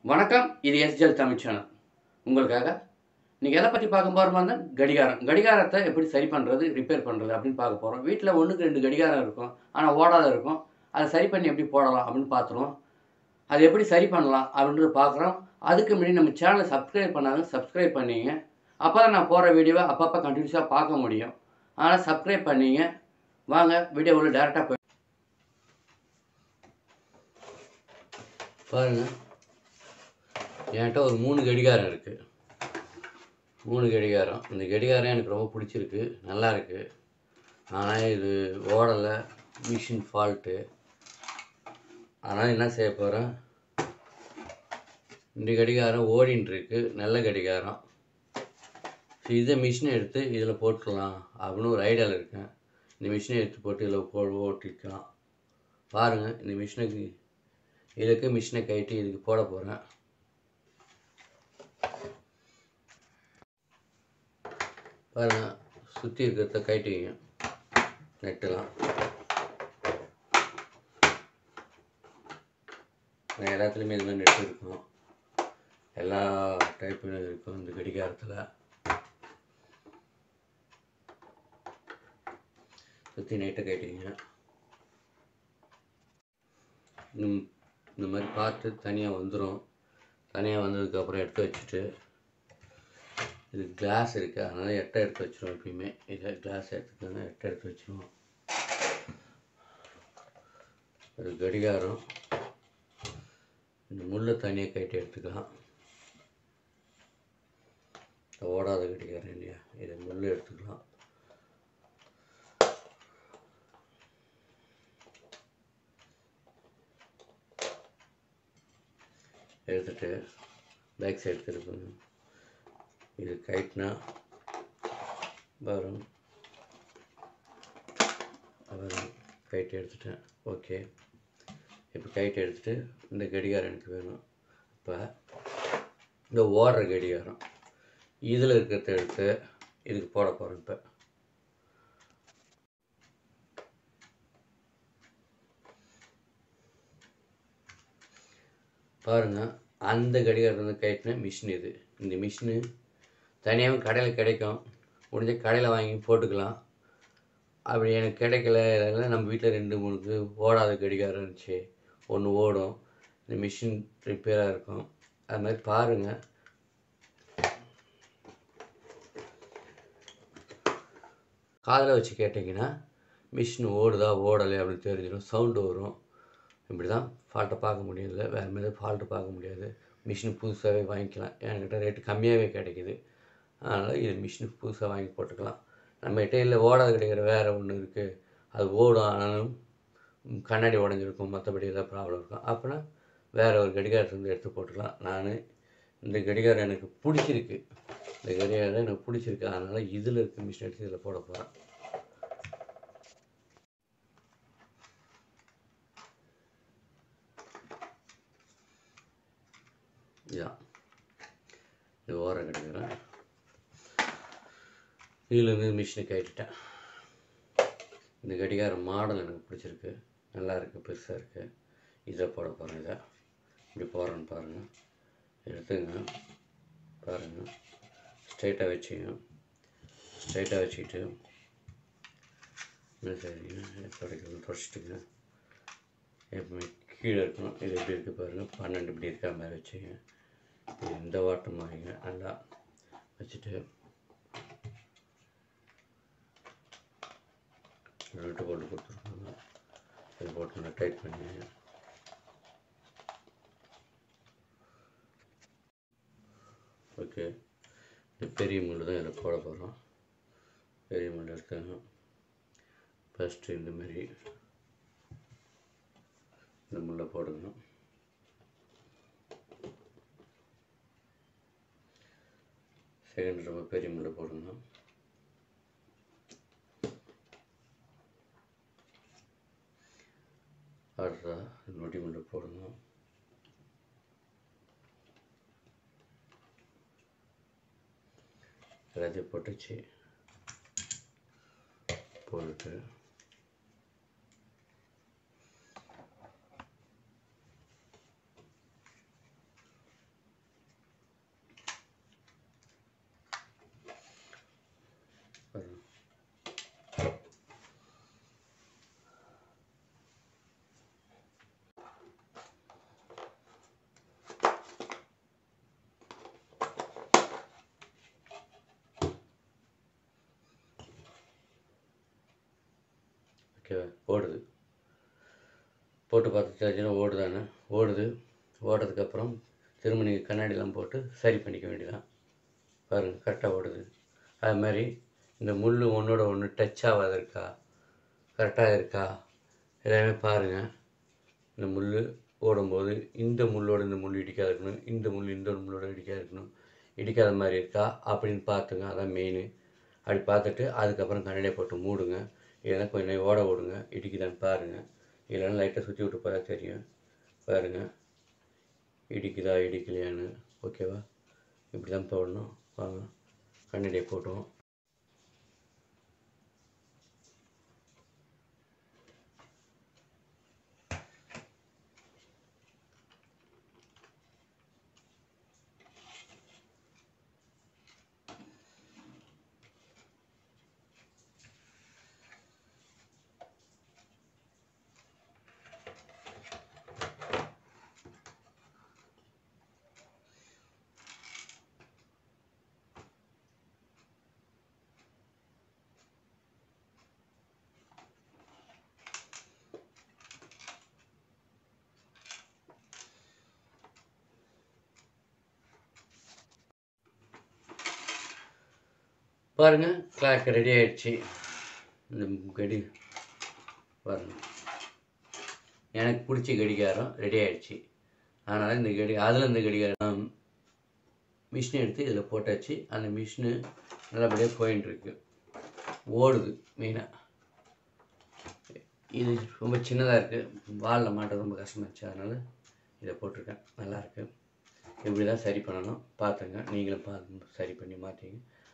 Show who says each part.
Speaker 1: வணக்கம் இது எஸ்ஜெல் தமிழ் சேனல் உங்களுக்காக நீங்கள் எதை பற்றி பார்க்க போகிறோமா இருந்தால் கடிகாரம் கடிகாரத்தை எப்படி சரி பண்ணுறது ரிப்பேர் பண்ணுறது அப்படின்னு பார்க்க போகிறோம் வீட்டில் ஒன்றுக்கு ரெண்டு கடிகாரம் இருக்கும் ஆனால் ஓடாத இருக்கும் அதை சரி பண்ணி எப்படி போடலாம் அப்படின்னு பார்த்துருவோம் அது எப்படி சரி பண்ணலாம் அப்படின்றத பார்க்குறோம் அதுக்கு முன்னாடி நம்ம சேனலை சப்ஸ்கிரைப் பண்ணாங்க சப்ஸ்கிரைப் பண்ணிங்க அப்போ தான் நான் போகிற வீடியோவை அப்பப்போ கண்டினியூஸாக பார்க்க முடியும் அதனால் சப்ஸ்கிரைப் பண்ணிங்க வாங்க வீடியோவில் டேரெக்டாக போய் பாருங்கள் என்கிட்ட ஒரு மூணு கடிகாரம் இருக்குது மூணு கடிகாரம் இந்த கடிகாரம் எனக்கு ரொம்ப பிடிச்சிருக்கு நல்லா இருக்கு ஆனால் இது ஓடலை மிஷின் ஃபால்ட்டு ஆனால் என்ன செய்ய போகிறேன் இந்த கடிகாரம் ஓடின்னு இருக்கு நல்ல கடிகாரம் சரி, இதை மிஷினை எடுத்து இதில் போட்டுடலாம் அப்படின்னு ஒரு ஐடியாவில் இருக்கேன் இந்த மிஷினை எடுத்து போட்டு இதில் போ ஓட்டிக்கலாம் பாருங்கள் இந்த மிஷினுக்கு இதுக்கு மிஷினை கழட்டி இதுக்கு போட போகிறேன் பாருங்க சுற்றி இருக்கிறத கழட்டிங்க நெட்டெல்லாம் நான் எல்லாத்துலேயுமே இது மாதிரி நெட் இருக்கும் எல்லா டைப்பும் இருக்கும் இந்த கடிகாரத்தில் சுற்றி நெட்டை கட்டிங்க இந்த மாதிரி பார்த்து தனியாக வந்துடும் தனியாக வந்ததுக்கப்புறம் எடுத்து வச்சுட்டு இது கிளாஸ் இருக்குது அதனால் எட்டை எடுத்து வச்சிருவோம் எப்பயுமே இதை கிளாஸ் எடுத்துக்கோங்க எட்டை எடுத்து வச்சிருவோம் ஒரு கடிகாரம் இந்த முள்ளை தனியாக கட்டி எடுத்துக்கலாம் இந்த ஓடாத கடிகாரம் இல்லையா இதை முள் எடுத்துக்கலாம் எடுத்துட்டு பேக் சைடு திருப்பணும் இது கைட்னா வரும் வரும் கைட்டு எடுத்துட்டேன் ஓகே இப்போ கைட்டு எடுத்துட்டு இந்த கடிகாரம் எனக்கு வேணும் இப்போ இந்த ஓடுற கடிகாரம் இதில் இருக்கிறத எடுத்து இதுக்கு போட போகிறேன் இப்போ பாருங்கள் அந்த கடிகாரத்தை வந்து கைட்டின மிஷின் இது இந்த மிஷினு தனியாகவும் கடையில் கிடைக்கும் முடிஞ்ச கடையில் வாங்கி போட்டுக்கலாம் அப்படி எனக்கு கிடைக்கல இதெல்லாம் நம்ம வீட்டில் ரெண்டு மூணுக்கு ஓடாத கடிகாரம் இருந்துச்சு ஒன்று ஓடும் இந்த மிஷின் ரிப்பேராக இருக்கும் அது மாதிரி பாருங்கள் காதில் வச்சு கேட்டிங்கன்னா மிஷின் ஓடுதா ஓடலை அப்படின்னு தெரிஞ்சிடும் சவுண்டு வரும் இப்படி தான் ஃபால்ட்டை பார்க்க முடியல வேறு மாதிரி ஃபால்ட்டு பார்க்க முடியாது மிஷின் புதுசாகவே வாங்கிக்கலாம் என்கிட்ட ரேட்டு கம்மியாகவே கிடைக்குது அதனால் இது மிஷின் புதுசாக வாங்கி போட்டுக்கலாம் நம்ம கிட்ட இல்லை ஓடாத கிடைக்கிற வேறு ஒன்று இருக்குது அது ஓடும் ஆனாலும் கண்ணாடி உடஞ்சிருக்கும் மற்றபடி ஏதாவது ப்ராப்ளம் இருக்கும் அப்போனா வேறு ஒரு கடிகாரத்தை வந்து எடுத்து போட்டுக்கலாம் நான் இந்த கடிகாரம் எனக்கு பிடிச்சிருக்கு இந்த கடிகாரம் எனக்கு பிடிச்சிருக்கு அதனால் இதில் இருக்க மிஷின் எடுத்து இதில் போட போகிறேன் இதான் இது ஓரம் கிடைக்கிறேன் இதுலேருந்து மிஷினை கட்டிட்டேன் இந்த கடிகாரம் மாடல் எனக்கு பிடிச்சிருக்கு நல்லா இருக்குது பெருசாக இருக்குது இதை போட போகிறேன் இதை இப்படி போடுறேன்னு பாருங்கள் எடுத்துங்க பாருங்கள் ஸ்ட்ரைட்டாக வச்சுங்க ஸ்ட்ரைட்டாக வச்சுக்கிட்டு என்ன செய்றீங்க துடைக்கிறது துடைச்சிட்டுங்க எப்பவுமே கீழே இருக்கணும் இது எப்படி இருக்குது பாருங்கள் பன்னெண்டு இப்படி இருக்கிற மாதிரி வச்சுங்க இது இந்த வாட்டம் வாங்கிங்க நல்லா வச்சுட்டு ரெண்டு போட்டு கொடுத்துருக்காங்க இது போட்டு நல்லா டைட் பண்ணி ஓகே இந்த பெரிய முள் தான் இதில் போட போகிறோம் பெரிய முள் எடுத்தாங்க ஃபஸ்ட்டு இந்த மாதிரி இந்த முள்ளை போடுங்க செகண்ட் ரொம்ப பெரிய முள்ளை போடுங்க அடுத்தா நொடி முள்ளை போடுங்க எல்லாத்தையும் போட்டுச்சு போட்டுட்டு ஓகேவா ஓடுது போட்டு பார்த்து தெரிஞ்சுன்னா ஓடுதானே ஓடுது ஓடுறதுக்கப்புறம் திரும்ப நீங்கள் கண்ணாடிலாம் போட்டு சரி பண்ணிக்க வேண்டியதான் பாருங்கள் கரெக்டாக ஓடுது அது மாதிரி இந்த முள் ஒன்றோட ஒன்று டச் ஆகாத இருக்கா கரெக்டாக இருக்கா எல்லாமே பாருங்கள் இந்த முள் ஓடும்போது இந்த முள்ளோட இந்த முள் இடிக்காது இருக்கணும் இந்த முள் இந்த முள்ளோட இடிக்காது இருக்கணும் இடிக்காத மாதிரி இருக்கா அப்படின்னு பார்த்துங்க அதான் மெயின் அப்படி பார்த்துட்டு அதுக்கப்புறம் கண்ணாடியை போட்டு மூடுங்க இல்லைன்னா கொஞ்ச நேரம் ஓட விடுங்க இடிக்குதான்னு பாருங்கள் இல்லைன்னா லைட்டாக சுற்றி விட்டு பார்த்தா தெரியும் பாருங்கள் இடிக்குதா இடிக்கலையான்னு ஓகேவா இப்படி தான் போடணும் வாங்க கண்ணாடியை போட்டுவோம் பாருங்க கிளாக் ரெடி ஆயிடுச்சு இந்த கடி பாருங்க எனக்கு பிடிச்ச கடிகாரம் ரெடி ஆயிடுச்சு அதனால் இந்த கடி அதில் இந்த கடிகாரம் மிஷினை எடுத்து இதில் போட்டாச்சு அந்த மிஷினு நல்லபடியாக போயின்னு இருக்கு ஓடுது மெயினாக இது ரொம்ப சின்னதாக இருக்குது வாலில் மாட்ட ரொம்ப கஷ்டமாக இருந்துச்சு அதனால் இதை போட்டிருக்கேன் நல்லாயிருக்கு இப்படி தான் சரி பண்ணணும் பார்த்துங்க நீங்களும் பார்த்து சரி பண்ணி மாற்றிங்க